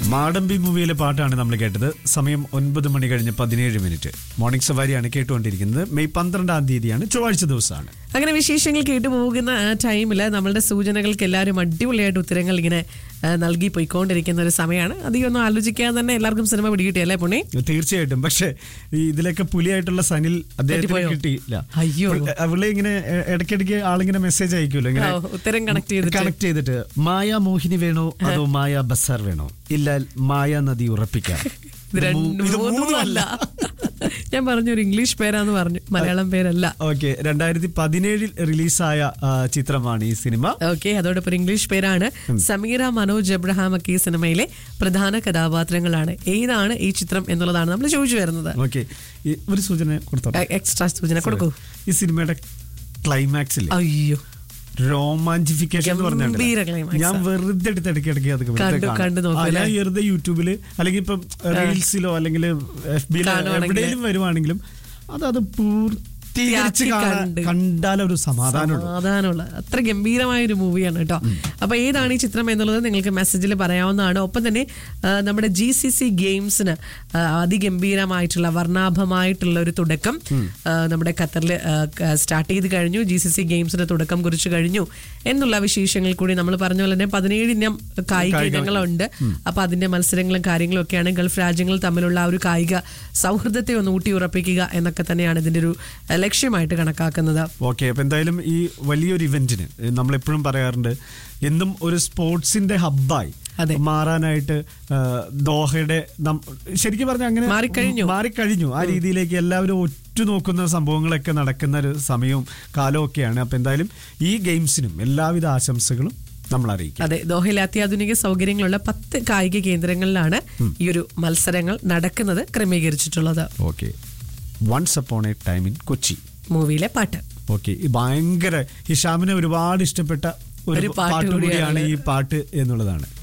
മാടമ്പി മൂവിയിലെ പാട്ടാണ് നമ്മൾ കേട്ടത് സമയം ഒൻപത് മണി കഴിഞ്ഞ് പതിനേഴ് മിനിറ്റ് മോർണിംഗ് സവാരിയാണ് കേട്ടുകൊണ്ടിരിക്കുന്നത് മെയ് പന്ത്രണ്ടാം തീയതിയാണ് ചൊവ്വാഴ്ച ദിവസമാണ് അങ്ങനെ വിശേഷങ്ങൾ കേട്ടു പോകുന്ന ആ ടൈമിൽ നമ്മളുടെ സൂചനകൾക്ക് എല്ലാവരും അടിപൊളിയായിട്ട് ഉത്തരങ്ങൾ ഇങ്ങനെ ആ, നൽകി പോയിക്കൊണ്ടിരിക്കുന്ന ഒരു സമയമാണ് അധികം ഒന്നും ആലോചിക്കാതെ തന്നെ എല്ലാവർക്കും സിനിമ പിടികിട്ടിയല്ലേ പുണ്ണി തീർച്ചയായിട്ടും പക്ഷേ ഈ ഇതിലൊക്കെ പുലിയായിട്ടുള്ള സനിൽ അദ്ദേഹത്തിന് തെറ്റിപ്പോയോ? കിട്ടിയില്ല അയ്യോ. അവളെ ഇങ്ങനെ എ- ഇടയ്ക്കിടയ്ക്ക് ആളിങ്ങനെ മെസ്സേജ് അയക്കുമല്ലോ ഇങ്ങനെ ഓ, ഉത്തരം കണക്ട് ചെയ്തിട്ട് കണക്ട് ചെയ്തിട്ട് മായ മോഹിനി വേണോ അതോ മായ ബസാർ വേണോ ഇല്ല മായ നദി ഉറപ്പിക്കാം ഇത് രണ്ടും ഇത് മൂന്നും മൂന്നും അല്ല ഞാൻ പറഞ്ഞു ഒരു ഇംഗ്ലീഷ് പേരാന്ന് പറഞ്ഞു മലയാളം പേരല്ല ഓക്കെ രണ്ടായിരത്തി പതിനേഴിൽ റിലീസായ ആ, ചിത്രമാണ് ഈ സിനിമ ഓക്കെ അതോടൊപ്പം ഒരു ഇംഗ്ലീഷ് പേരാണ് സമീറ മനോജ് എബ്രഹാം ഒക്കെ ഈ സിനിമയിലെ പ്രധാന കഥാപാത്രങ്ങളാണ് ഏതാണ് ഈ ചിത്രം എന്നുള്ളതാണ് നമ്മൾ ചോദിച്ചു വരുന്നത് ഓക്കെ ഒരു സൂചന കൊടുത്തോ എക്സ്ട്രാ സൂചന കൊടുക്കൂ ഈ സിനിമയുടെ ക്ലൈമാക്സ് ഇല്ലേ അയ്യോ റോമാഞ്ചിഫിക്കേഷൻ എന്ന് ഗംഭീര പറഞ്ഞാൽ climax ഞാൻ വെറുതെ എടുത്ത് ഇടയ്ക്ക് ഇടയ്ക്ക് അത് വെറുതെ കണ്ടു, കാണും. കണ്ടു നോക്കും ആ, അല്ലേ? ഞാൻ വെറുതെ യൂട്യൂബില് അല്ലെങ്കിൽ ഇപ്പം റീൽസിലോ അല്ലെങ്കിൽ എഫ് ബിയിലോ കാണുവാണെങ്കില്. എവിടെയെങ്കിലും വരുവാണെങ്കിലും അത് അത് പൂർത്തീകരിച്ച് യാക്കി കാണാൻ കണ്ട്. കണ്ടാലൊരു സമാധാനമുള്ളൂ സമാധാനമുള്ള അത്ര ഗംഭീരമായ ഒരു മൂവിയാണ് കേട്ടോ അപ്പൊ ഏതാണ് ഈ ചിത്രം എന്നുള്ളത് നിങ്ങൾക്ക് മെസ്സേജിൽ പറയാവുന്നതാണ് ഒപ്പം തന്നെ ആ, നമ്മുടെ ജി സി സി ഗെയിംസിന് ആ, അതിഗംഭീരമായിട്ടുള്ള വർണ്ണാഭമായിട്ടുള്ള ഒരു തുടക്കം ആ, നമ്മുടെ ഖത്തറിൽ സ്റ്റാർട്ട് ചെയ്ത് കഴിഞ്ഞു ജി സി സി ഗെയിംസിന് തുടക്കം കുറിച്ച് കഴിഞ്ഞു എന്നുള്ള വിശേഷങ്ങൾ കൂടി നമ്മൾ പറഞ്ഞ പോലെ തന്നെ പതിനേഴ് ഇനം കായിക ഇനങ്ങളുണ്ട് അപ്പൊ അതിന്റെ മത്സരങ്ങളും കാര്യങ്ങളും ഒക്കെയാണ് ഗൾഫ് രാജ്യങ്ങൾ തമ്മിലുള്ള ആ ഒരു കായിക സൗഹൃദത്തെ ഒന്ന് ഊട്ടി ഉറപ്പിക്കുക എന്നൊക്കെ തന്നെയാണ് ഇതിന്റെ ഒരു ആ, ലക്ഷ്യമായിട്ട് കണക്കാക്കുന്നത് ഓക്കെ അപ്പൊ എന്തായാലും ഈ വലിയൊരു ഇവന്റിന് നമ്മൾ എപ്പോഴും പറയാറുണ്ട് എന്നും ഒരു സ്പോർട്സിന്റെ ഹബ്ബായി അതെ. മാറാനായിട്ട് ആ, ദോഹയുടെ നം- ശരിക്കും പറഞ്ഞാൽ അങ്ങനെ മാറിക്കഴിഞ്ഞു. മാറിക്കഴിഞ്ഞു ആ രീതിയിലേക്ക് എല്ലാവരും ഒറ്റുനോക്കുന്ന സംഭവങ്ങളൊക്കെ നടക്കുന്ന ഒരു സമയവും കാലവും ഒക്കെയാണ് അപ്പൊ എന്തായാലും ഈ ഗെയിംസിനും എല്ലാവിധ ആശംസകളും നമ്മൾ അറിയിക്കാം അതെ ദോഹയിൽ അത്യാധുനിക സൗകര്യങ്ങളുള്ള പത്ത് കായിക കേന്ദ്രങ്ങളിലാണ് ഈ ഒരു മത്സരങ്ങൾ നടക്കുന്നത് ക്രമീകരിച്ചിട്ടുള്ളത് okay once upon a time in Kochi മൂവിയിലെ പാട്ട് ഓക്കെ ഭയങ്കര ഹിഷാമിനെ ഒരുപാട് ഇഷ്ടപ്പെട്ട ഒരു ഒരു പാട്ട് പാട്ട് കൂടിയാണ് കൂടിയാണ്. ഈ പാട്ട് എന്നുള്ളതാണ്